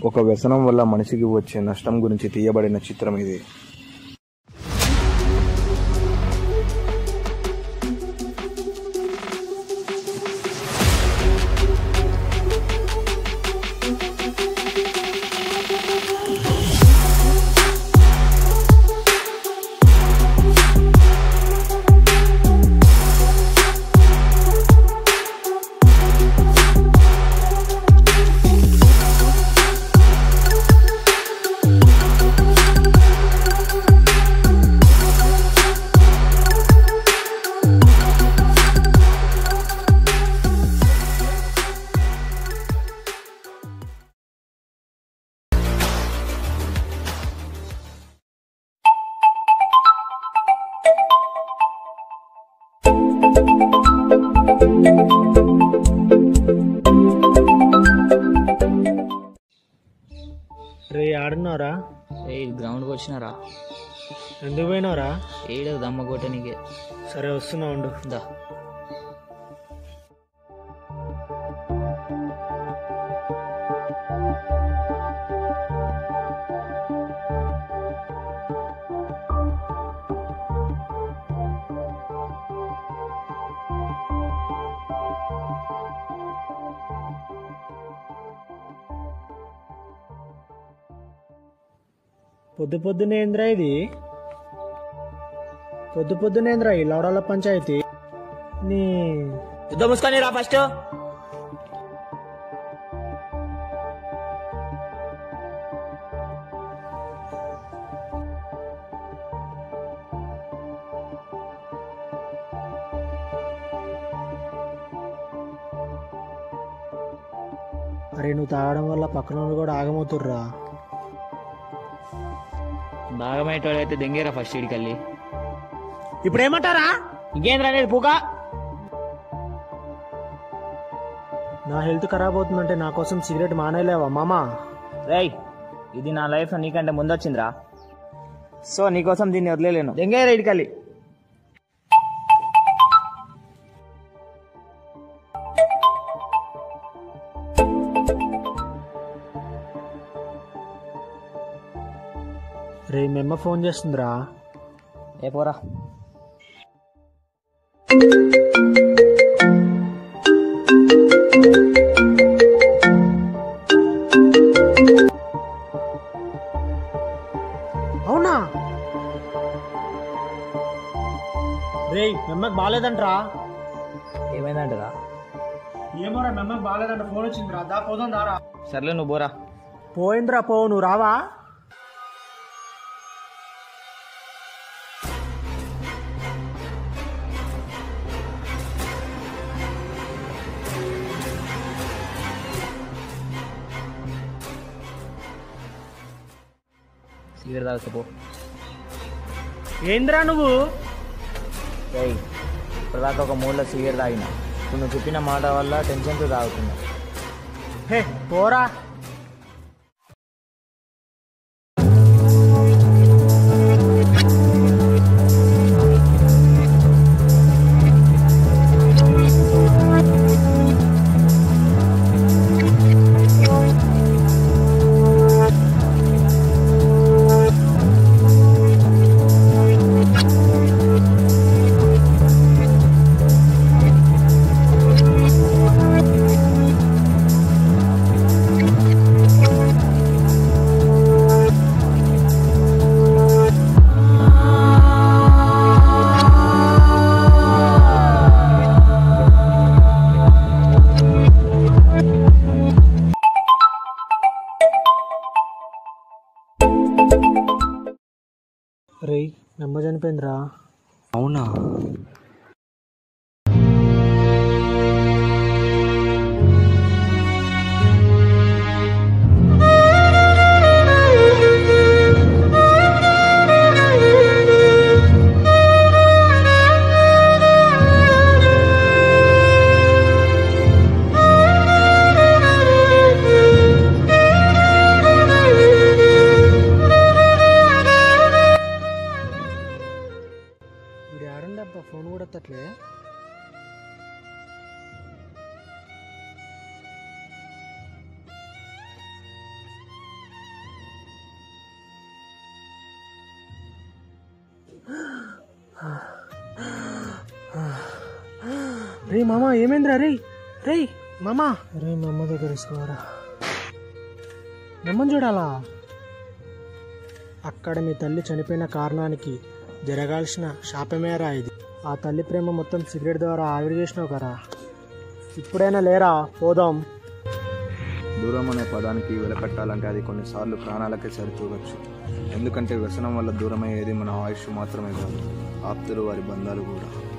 ఒక వ్యసనం వల్ల మనిషికి వచ్చే నష్టం గురించి తీయబడిన చిత్రం ఇది రే ఆడున్నారా ఏ గ్రౌండ్కి వచ్చినారా ఎందుకు పోయినారా ఏడు దమ్మ కొట్టనీకే సరే వస్తున్నా ఉండు దా పొద్దు పొద్దునేంద్రా ఇది పొద్దు పొద్దునేంద్రా ఈ లవడాల పంచాయతీ నీ యుద్ధం మూసుకొని రా ఫస్ట్ అరే నువ్వు తాగడం వల్ల పక్కన వాళ్ళు కూడా ఆగమవుతుర్రా భాగమయ్యేటోడు అయితే దెంగేరా ఫస్ట్ ఇడికెళ్ళి ఇప్పుడు ఏమంటారా ఇంకేంద్రా అనేది పూకా నా హెల్త్ ఖరాబ్ అవుతుందంటే నా కోసం సిగరెట్ మానేలేవా మామా రేయ్ ఇది నా లైఫ్ నీకంటే ముందు వచ్చిందిరా సో నీకోసం దీన్ని వదిలేలేను దెంగేరా ఇడికెళ్ళి రే మెమ్మ ఫోన్ చేస్తుందిరా ఏ పోరా అవునా రే మెమ్మకి బాగాలేదంట్రా ఏమైందంటరా ఏమోరా మెమ్మకి బాగాలేదంట ఫోన్ వచ్చిందిరా దా పోదాం దారా సర్లే నువ్వు పోరా పోయిందిరా పో నువ్వు రావా సిగరెట్ తాగుతా పో ఏందిరా నువ్వు రేయ్ ఇప్పటిదాకా ఒక మూల సిగరెట్ తాగిన ఇప్పుడు నువ్వు చెప్పిన మాట వల్ల టెన్షన్తో తాగుతున్నా హే పోరా రే మెమ్మ చనిపోయిందిరా అవునా వీడు ఆడండి అబ్బా ఫోన్ కూడా రే మామ ఏమైందిరా రే రే మామ రే మా అమ్మ దగ్గర తీసుకోరా నమ్మని చూడాలా అక్కడ మీ తల్లి చనిపోయిన కారణానికి జరగాల్సిన శాపమేరా ఇది ఆ తల్లి ప్రేమ మొత్తం సిగరెట్ ద్వారా ఆవిరి చేసినావు కదా ఇప్పుడైనా లేరా పోదాం దూరం అనే పదానికి వెలకట్టాలంటే అది కొన్నిసార్లు ప్రాణాలకే సరితూగచ్చు ఎందుకంటే వ్యసనం వల్ల దూరమయ్యేది మన ఆయుష్ మాత్రమే కాదు ఆప్తులు వారి బంధాలు కూడా